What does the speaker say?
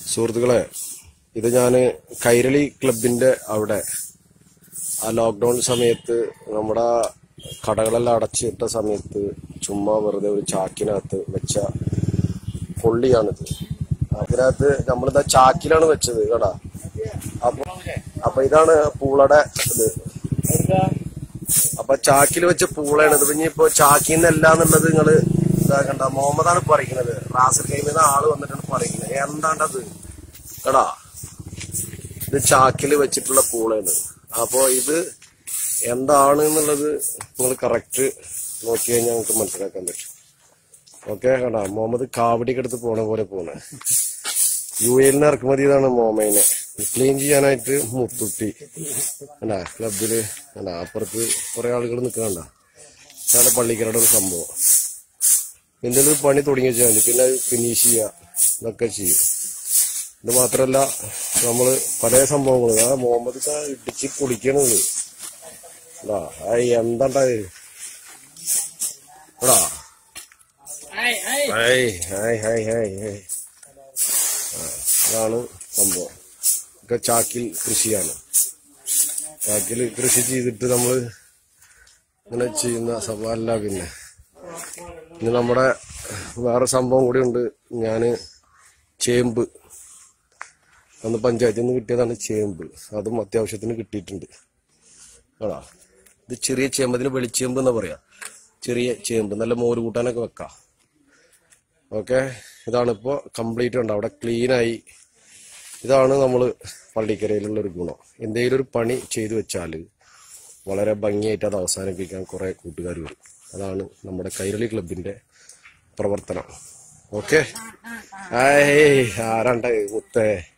സുഹൃത്തുക്കളെ ഇത് ഞാന് കൈരളി ക്ലബിന്റെ അവിടെ ആ ലോക്ക്ഡൌൺ സമയത്ത് നമ്മുടെ കടകളെല്ലാം അടച്ചിട്ട സമയത്ത് ചുമ്മാ വെറുതെ ഒരു ചാക്കിനകത്ത് വെച്ച കൊള്ളിയാണിത് അതിനകത്ത് നമ്മളിതാ ചാക്കിലാണ് വെച്ചത് കേടാ അപ്പൊ അപ്പൊ ഇതാണ് പൂളയുടെ ഇത് അപ്പൊ ചാക്കിൽ വെച്ച പൂളയാണ് ഇത് പിന്നെ ഇപ്പൊ ചാക്കിൽ നിന്നല്ല എന്നുള്ളത് നിങ്ങള് ഇതാക്കണ്ട മുഹമ്മദാണ് പറയുന്നത് റാസൽ കൈമിന്ന് ആള് വന്നിട്ടാണ് പറയുന്നത് എന്താണ്ടത് എടാ ഇത് ചാക്കിൽ വെച്ചിട്ടുള്ള പൂളയാണ് അപ്പൊ ഇത് എന്താണ് എന്നുള്ളത് നിങ്ങൾ കറക്റ്റ് നോക്കി കഴിഞ്ഞാൽ നിങ്ങൾക്ക് മനസ്സിലാക്കാൻ പറ്റും ഓക്കെ കണ്ടാ മുഹമ്മദ് കാവടിക്ക് എടുത്ത് പോണ പോലെ പോണേ യു എയിൽ നിന്ന് ഇറക്കുമതി ഇതാണ് മോമൈനെ ക്ലീൻ ചെയ്യാനായിട്ട് മുത്തുട്ടി അല്ല ക്ലബില് അല്ല അപ്പുറത്ത് കുറെ ആളുകൾ നിൽക്കണ്ട അതാണ് പള്ളിക്കരയുടെ ഒരു സംഭവം എന്തെങ്കിലും ഒരു പണി തുടങ്ങി വെച്ചാൽ മതി പിന്നെ ഫിനിഷ് ചെയ്യുക ഇതൊക്കെ ചെയ്യും ഇത് മാത്രല്ല നമ്മള് പല സംഭവങ്ങളും ആ മുഹമ്മദ് ഖാൻ ഇടിച്ച് കുടിക്കണത് എടാ ആ എന്താണ്ടാ എടാ hi hi hi hi hi ആ, അതാണ് സംഭവം ഒക്കെ ചാക്കിൽ കൃഷിയാണ് ചാക്കിൽ കൃഷി ചെയ്തിട്ട് നമ്മൾ ഇങ്ങനെ ചെയ്യുന്ന സംഭവമല്ല പിന്നെ ഇനി നമ്മുടെ വേറെ സംഭവം കൂടി ഉണ്ട് ഞാന് ചേമ്പ് അന്ന് പഞ്ചായത്തിൽ നിന്ന് കിട്ടിയതാണ് ചേമ്പ് അതും അത്യാവശ്യത്തിന് കിട്ടിയിട്ടുണ്ട് ആടാ ഇത് ചെറിയ ചേമ്പ് അതിന് വെളിച്ചേമ്പ് എന്നാ പറയാ ചെറിയ ചേമ്പ് നല്ല മോര് കൂട്ടാനൊക്കെ വെക്കാം ഓക്കെ ഇതാണിപ്പോ കംപ്ലീറ്റ് ഉണ്ട് അവിടെ ക്ലീൻ ആയി ഇതാണ് നമ്മൾ പള്ളിക്കരയിലുള്ള ഒരു ഗുണം എന്തെങ്കിലും ഒരു പണി ചെയ്തു വെച്ചാൽ വളരെ ഭംഗിയായിട്ട് അത് അവസാനിപ്പിക്കാൻ കുറെ കൂട്ടുകാർ വരും അതാണ് നമ്മുടെ കൈരളി ക്ലബിന്റെ പ്രവർത്തനം ഓക്കെ ആരണ്ട മുത്തേ